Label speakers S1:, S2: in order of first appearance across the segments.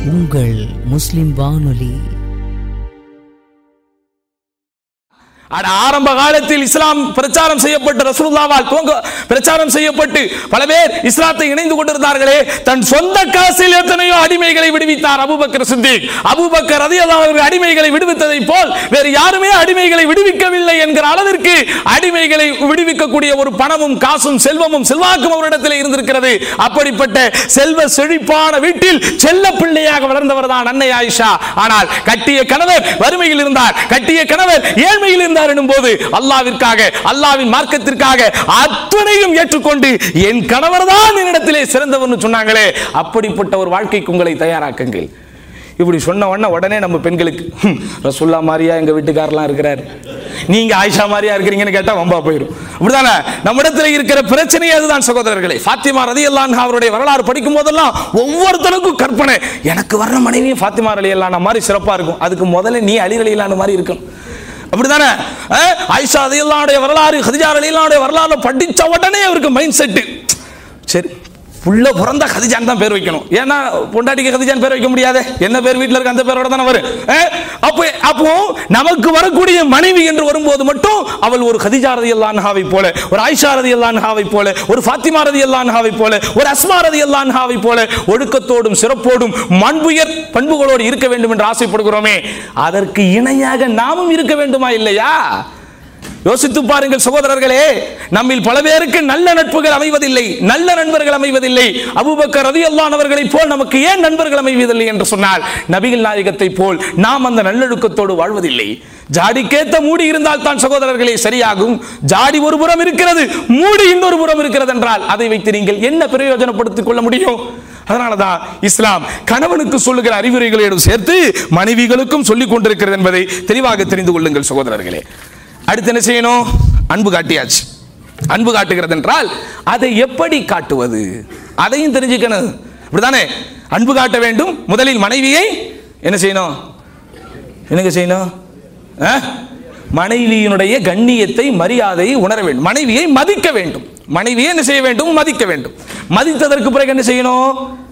S1: உங்கள் முஸ்லிம் வானொலி
S2: அட ஆரம்ப காலத்தில் இஸ்லாம் பிரச்சாரம் செய்யப்பட்டு ரசூலுல்லாவால் துவங்க பிரச்சாரம் செய்யப்பட்டு பல பேர் இஸ்லாத்தை இணைந்து கொண்டிருந்தார்களே தன் சொந்த காசில் எத்தனையோ அடிமைகளை விடுவித்தார் அபூபக்கர் சித்திக் அபூபக்கர் ரலியல்லாஹு அவர்கள் அடிமைகளை விடுவித்ததை போல் வேறு யாருமே அடிமைகளை விடுவிக்கவில்லை என்கிற அளவிற்கு அடிமைகளை விடுவிக்கக்கூடிய ஒரு பணமும் காசும் செல்வமும் செல்வாக்கும் அவரிடத்தில் இருந்திருக்கிறது அப்படிப்பட்ட செல்வ செழிப்பான வீட்டில் செல்ல பிள்ளையாக வளர்ந்தவர் தான் அன்னை ஆயிஷா ஆனால் கட்டிய கணவர் வறுமையில் இருந்தார் கட்டிய கணவர் ஏழ்மையில் இருந்தார் எனும் போது அல்லாவிற்காக அல்லாவின் மார்க்கத்திற்காக அத்தனையும் ஏற்றுக்கொண்டு என் கணவர் தான் என்னிடத்திலே சிறந்தவர்னு சொன்னாங்களே அப்படிப்பட்ட ஒரு வாழ்க்கைக்கு உங்களை தயாராக்குங்கள் இப்படி சொன்ன உடனே உடனே நம்ம பெண்களுக்கு "ஹம், ரசுல்லா மாதிரியா எங்க வீட்டுக்காரெல்லாம் இருக்கிறார் நீங்க ஆயிஷா மாதிரியா இருக்கிறீங்கன்னு கேட்டா வம்பா போயிடும் அப்படிதானே நம்மிடத்தில் இருக்கிற பிரச்சனை அதுதான் சகோதரர்களே ஃபாத்திமா ரதி அவருடைய வரலாறு படிக்கும் போதெல்லாம் ஒவ்வொருத்தருக்கும் கற்பனை எனக்கு வர்ற மனைவியும் ஃபாத்திமா அலி அல்லான மாதிரி சிறப்பா இருக்கும் அதுக்கு முதல்ல நீ அலி அலி அல்லான மாதிரி இருக்கும் அப்படிதானே அஹ், ஆயிஷா ரதியல்லாவுடைய வரலாறு ஹதிஜா ரலியல்லாவுடைய வரலாறு படிச்ச உடனே அவருக்கு மைண்ட் செட்டு சரி புள்ள பிறந்த கதிஜான் தான் பேர் வைக்கணும் ஏன்னா பொண்டாட்டிக்கு கதிஜான் பேர் வைக்க முடியாது என்ன பேர் வீட்டில் இருக்க அந்த பேரோட தானே வரும் அஹ், அப்போ அப்போ நமக்கு வரக்கூடிய மனைவி என்று வரும்போது மட்டும் அவள் ஒரு கதிஜா ரதி அல்லான்ஹாவை போல ஒரு ஆயிஷா ரதி அல்லான்ஹாவை போல ஒரு ஃபாத்திமா ரதி அல்லான்ஹாவை போல ஒரு அஸ்மா ரதி அல்லான்ஹாவை போல ஒழுக்கத்தோடும் சிறப்போடும் மண்புயர் பண்புகளோடு இருக்க வேண்டும் என்று ஆசைப்படுகிறோமே அதற்கு இணையாக நாமும் இருக்க வேண்டுமா இல்லையா யோசித்து பாருங்கள் சகோதரர்களே நம்மில் பல பேருக்கு நல்ல நட்புகள் அமைவதில்லை நல்ல நண்பர்கள் அமைவதில்லை அபூபக்கர் ரலியல்லாஹு அவர்களை போல் நமக்கு ஏன் நண்பர்கள் அமைவதில்லை என்று சொன்னால் நபிகள் நாயகத்தை போல் நாம் அந்த நல்லொழுக்கத்தோடு வாழ்வதில்லை ஜாடிக்கேத்த மூடி இருந்தால் தான் சகோதரர்களே சரியாகும் ஜாடி ஒரு புறம் இருக்கிறது மூடி இன்னொரு புறம் இருக்கிறது என்றால் அதை வைத்து நீங்கள் என்ன பிரயோஜனப்படுத்திக் கொள்ள முடியும் அதனாலதான் இஸ்லாம் கணவனுக்கு சொல்லுகிற அறிவுரைகளோடு சேர்த்து மனைவிகளுக்கும் சொல்லிக் கொண்டிருக்கிறது என்பதை தெளிவாக தெரிந்து கொள்ளுங்கள் சகோதரர்களே அடுத்து என்ன செய்யணும் அன்பு காட்டியாச்சு அன்பு காட்டுகிறது என்றால் அதை எப்படி காட்டுவது அதையும் தெரிஞ்சுக்கணும் இப்படிதானே அன்பு காட்ட வேண்டும் முதலில் மனைவியை என்ன செய்யணும் என்னங்க செய்யணும் ஆ? மனைவியினுடைய கண்ணியத்தை மரியாதையை உணர வேண்டும் மனைவியை மதிக்க வேண்டும் மனைவியை என்ன செய்ய வேண்டும் மதிக்க வேண்டும் மதித்ததற்கு பிறகு என்ன செய்யணும்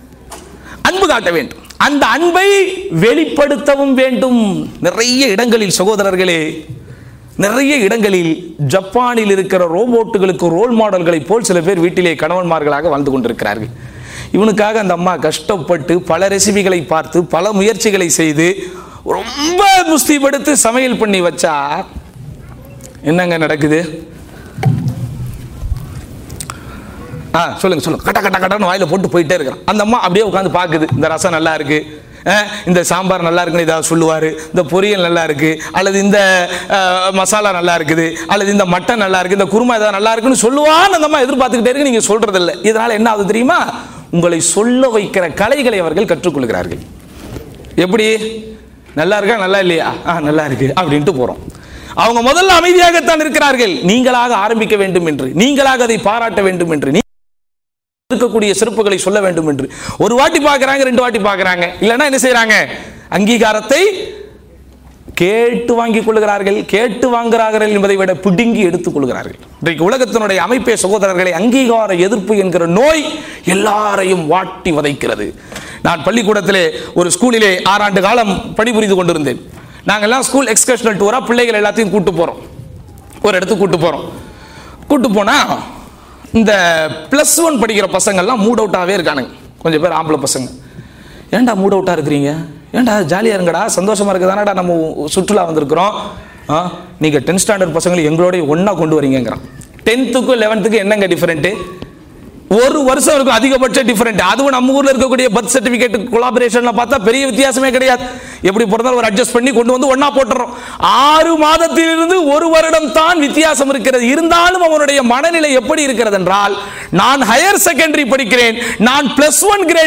S2: அன்பு காட்ட வேண்டும் அந்த அன்பை வெளிப்படுத்தவும் வேண்டும் நிறைய இடங்களில் சகோதரர்களே நிறைய இடங்களில் ஜப்பானில் இருக்கிற ரோபோட்டுகளுக்கு ரோல் மாடல்களை போல் சில பேர் வீட்டிலே கணவன்மார்களாக வாழ்ந்து கொண்டிருக்கிறார்கள் இவனுக்காக அந்த அம்மா கஷ்டப்பட்டு பல ரெசிபிகளை பார்த்து பல முயற்சிகளை செய்து ரொம்ப முஸ்தீபடுத்து சமையல் பண்ணி வச்சா என்னங்க நடக்குது ஆ சொல்லுங்க சொல்லுங்க கட்ட கட்ட கட்டன்னு வாயில போட்டு போயிட்டே இருக்கிறான் அந்த அம்மா அப்படியே உட்காந்து பார்க்குது இந்த ரசம் நல்லா இருக்கு அஹ், இந்த சாம்பார் நல்லா இருக்குன்னு ஏதாவது சொல்லுவார் இந்த பொரியல் நல்லா இருக்கு அல்லது இந்த அஹ், மசாலா நல்லா இருக்குது அல்லது இந்த மட்டன் நல்லா இருக்கு இந்த குருமா ஏதாவது நல்லா இருக்குன்னு சொல்லுவான்னு அந்த அம்மா எதிர்பார்த்துக்கிட்டே இருக்கு நீங்க சொல்றது இல்லை இதனால என்ன ஆகுது தெரியுமா உங்களை சொல்ல வைக்கிற கலைகளை அவர்கள் கற்றுக்கொள்கிறார்கள் எப்படி நல்லா இருக்கா நல்லா இல்லையா ஆ நல்லா இருக்கு அப்படின்ட்டு போறோம் அவங்க முதல்ல அமைதியாகத்தான் இருக்கிறார்கள் நீங்களாக ஆரம்பிக்க வேண்டும் என்று நீங்களாக அதை பாராட்ட வேண்டும் என்று நீ இருக்கக்கூடிய சிறப்புகளை சொல்ல வேண்டும் என்று ஒரு வாட்டி பார்க்கறாங்க ரெண்டு வாட்டி பார்க்கறாங்க இல்லைன்னா என்ன செய்றாங்க அங்கீகாரத்தை கேட்டு வாங்கிக் கொள்கிறார்கள் கேட்டு வாங்குகிறார்கள் என்பதை விட பிடுங்கி எடுத்துக் கொள்கிறார்கள் இன்றைக்கு உலகத்தினுடைய அமைப்பே சகோதரர்களை அங்கீகார எதிர்ப்பு என்கிற நோய் எல்லாரையும் வாட்டி வதைக்கிறது நான் பள்ளிக்கூடத்திலே ஒரு ஸ்கூலிலே ஆறாண்டு காலம் பணிபுரிந்து கொண்டிருந்தேன் நாங்கெல்லாம் ஸ்கூல் எக்ஸ்கர்ஷனல் டூரா பிள்ளைகள் எல்லாத்தையும் கூட்டு போறோம் ஒரு இடத்துக்கு கூட்டு போறோம் கூட்டு போனா இந்த ப்ளஸ் ஒன் படிக்கிற பசங்கள்லாம் மூட் அவுட்டாகவே இருக்கானுங்க கொஞ்சம் பேர் ஆம்பளை பசங்க ஏன்டா மூட் அவுட்டாக இருக்கிறீங்க ஏன்டா ஜாலியாக இருங்கடா சந்தோஷமா இருக்குதானடா நம்ம சுற்றுலா வந்திருக்கிறோம் ஆ நீங்கள் டென்த் ஸ்டாண்டர்ட் பசங்களை எங்களோட ஒன்றா கொண்டு வரீங்கங்கிறான் டென்த்துக்கும் லெவன்த்துக்கும் என்னங்க டிஃபரெண்ட்டு ஒரு வருஷம் இருக்கும் அதிகபட்ச டிஃபரெண்ட் அதுவும் நம்ம ஊர்ல இருக்கக்கூடிய பர்த் சர்டிபிகேட் கொலாபரேஷன்ல பார்த்தா பெரிய வித்தியாசமே கிடையாது எப்படி பிறந்தாலும் ஒரு அட்ஜஸ்ட் பண்ணி கொண்டு வந்து ஒண்ணா போட்டுறோம் ஆறு மாதத்திலிருந்து ஒரு வருடம் தான் வித்தியாசம் இருக்கிறது இருந்தாலும் அவனுடைய மனநிலை எப்படி இருக்கிறது என்றால் நான் ஹையர் செகண்டரி படிக்கிறேன் நான் பிளஸ் ஒன் கிரேட்